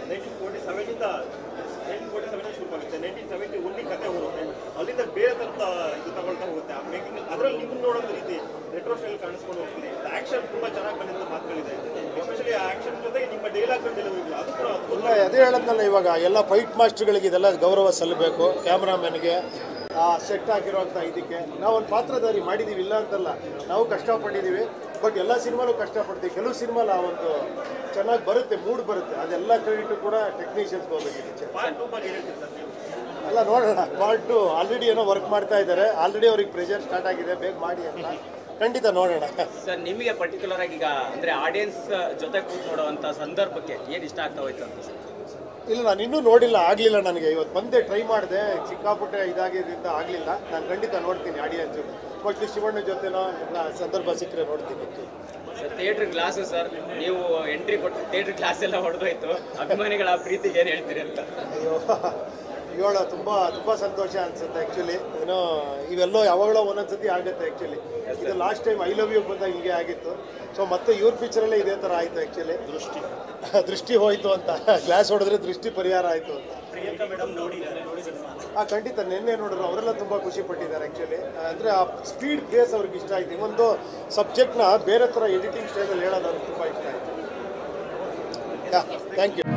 nineteen forty ಸೆವೆನಿಂದ nineteen forty seven ಶುರು ಆಗುತ್ತೆ ನೈನ್ಟೀನ್ ಸೆವೆಂಟಿ ಒನ್ನಿ ಕತೆ ಹೋಗುತ್ತೆ ಅಲ್ಲಿಂದ ಬೇರೆ ಥರದ ಇದು ತಗೊಳ್ತಾ ಹೋಗುತ್ತೆ ಆ ಮೇಕಿಂಗ್ ಅದರಲ್ಲಿ ನಿಮ್ಮನ್ನ ನೋಡೋದು ರೀತಿ ರೆಟ್ರೋ ಸ್ಟೈಲ್ ಕಾಣಿಸ್ಕೊಂಡು ಹೋಗ್ತೀನಿ ಆಕ್ಷನ್ ತುಂಬಾ ಚೆನ್ನಾಗಿ ಬಂದಿದ್ದ ಮಾತುಗಳಿದೆ ಎಸ್ಪೆಷಲಿ ಆಕ್ಷನ್ ಜೊತೆಗೆ ನಿಮ್ಮ ಡೈಲಾಗ್ ಡೆಲಿವರಿಗಳು ಅದು ಕೂಡ ಅದ್ಭುತ ಇಲ್ಲ ಅದೇ ಹೇಳದ್ನಲ್ಲ ಇವಾಗ ಎಲ್ಲ ಫೈಟ್ ಮಾಸ್ಟರ್ಗಳಿಗೆ ಇದೆಲ್ಲ ಗೌರವ ಸಲ್ಲಬೇಕು ಕ್ಯಾಮ್ರಾಮನ್ಗೆ ಆ ಸೆಟ್ ಆಗಿರುವಂಥ ಇದಕ್ಕೆ ನಾವು ಒಂದು ಪಾತ್ರಧಾರಿ ಮಾಡಿದ್ದೀವಿ ಇಲ್ಲ ಅಂತಲ್ಲ ನಾವು ಕಷ್ಟಪಟ್ಟಿದ್ದೀವಿ ಬಟ್ ಎಲ್ಲ ಸಿನಿಮಾಲು ಕಷ್ಟಪಡ್ತೀವಿ ಕೆಲವು ಸಿನಿಮಾಲ ಆ ಒಂದು ಚೆನ್ನಾಗಿ ಬರುತ್ತೆ ಮೂಡ್ ಬರುತ್ತೆ ಅದೆಲ್ಲ ಕ್ರೆಡಿಟ್ ಕೂಡ ಟೆಕ್ನಿಷಿಯನ್ಸ್ಗೆ ಹೋಗ್ಬೇಕಿದೆ ಪಾರ್ಟ್ ಟೂ ಬಗ್ಗೆ ಹೇಳ್ತೀರಿ ಸರ್ ನೀವು ಅಲ್ಲ ನೋಡೋಣ ಪಾರ್ಟ್ ಟು ಆಲ್ರೆಡಿ ಏನೋ ವರ್ಕ್ ಮಾಡ್ತಾ ಇದ್ದಾರೆ ಆಲ್ರೆಡಿ ಅವ್ರಿಗೆ ಪ್ರೆಷರ್ ಸ್ಟಾರ್ಟ್ ಆಗಿದೆ ಬೇಗ ಮಾಡಿ ಅಂತ ಖಂಡಿತ ನೋಡೋಣ ಸರ್ ನಿಮಗೆ ಪರ್ಟಿಕ್ಯುಲರ್ ಆಗಿ ಈಗ ಅಂದ್ರೆ ಆಡಿಯನ್ಸ್ ಜೊತೆ ಕೂತ್ ನೋಡುವಂತ ಸಂದರ್ಭಕ್ಕೆ ಏನ್ ಇಷ್ಟ ಆಗ್ತಾ ಹೋಯ್ತು ಅಂತ ಸರ್ ಇಲ್ಲ ನಾನು ಇನ್ನೂ ನೋಡಿಲ್ಲ ಆಗಲಿಲ್ಲ ನನಗೆ ಇವತ್ತು ಬಂದೆ ಟ್ರೈ ಮಾಡಿದೆ ಸಿಕ್ಕಾಪಟ್ಟೆ ಇದಾಗಿದ್ದರಿಂದ ಆಗಲಿಲ್ಲ ನಾನು ಖಂಡಿತ ನೋಡ್ತೀನಿ ಆಡಿಯನ್ಸ್ ಮೋಸ್ಟ್ಲಿ ಶಿವಣ್ಣ ಜೊತೆನೋ ಇಲ್ಲ ಸಂದರ್ಭ ಸಿಕ್ಕರೆ ನೋಡ್ತೀನಿ ಸರ್ ಥಿಯೇಟರ್ ಗ್ಲಾಸ್ ಸರ್ ನೀವು ಎಂಟ್ರಿ ಕೊಟ್ಟು ಥಿಯೇಟರ್ ಗ್ಲಾಸ್ ಎಲ್ಲ ಹೊಡೆದೋಯ್ತು ಅಭಿಮಾನಿಗಳ ಆ ಪ್ರೀತಿಗೆ ಏನ್ ಹೇಳ್ತೀರಿ ಅಂತ ಅಯ್ಯೋ ಏಳ ತುಂಬ ತುಂಬ ಸಂತೋಷ ಅನ್ಸುತ್ತೆ ಆ್ಯಕ್ಚುಲಿ ಏನೋ ಇವೆಲ್ಲೋ ಯಾವಾಗಲೋ ಒಂದೊಂದ್ಸತಿ ಆಗುತ್ತೆ ಆ್ಯಕ್ಚುಲಿ ಇದು last time I love you ಬಂದಾಗ ಹೀಗೆ ಆಗಿತ್ತು ಸೊ ಮತ್ತೆ ಇವ್ರ ಪಿಕ್ಚರಲ್ಲೇ ಇದೇ ಥರ ಆಯಿತು ಆ್ಯಕ್ಚುಲಿ ದೃಷ್ಟಿ ದೃಷ್ಟಿ ಹೋಯಿತು ಅಂತ ಗ್ಲಾಸ್ ಹೊಡೆದ್ರೆ ದೃಷ್ಟಿ ಪರಿಹಾರ ಆಯಿತು ಅಂತ ಪ್ರಿಯಾಂಕಾ ಮೇಡಮ್ ನೋಡಿ ನೋಡಿ ಆ ಖಂಡಿತ ನಿನ್ನೆ ನೋಡಿದ್ರು ಅವರೆಲ್ಲ ತುಂಬ ಖುಷಿ ಪಟ್ಟಿದ್ದಾರೆ ಆ್ಯಕ್ಚುಲಿ ಅಂದರೆ ಆ ಸ್ಪೀಡ್ ಬೇಸ್ ಅವ್ರಿಗೆ ಇಷ್ಟ ಆಯಿತು ಈ ಒಂದು ಸಬ್ಜೆಕ್ಟ್ನ ಬೇರೆ ಥರ ಎಡಿಟಿಂಗ್ ಸ್ಟೈಲಲ್ಲಿ ಹೇಳೋದು ಅವ್ರಿಗೆ ತುಂಬ ಇಷ್ಟ ಆಯಿತು ಥ್ಯಾಂಕ್ ಯು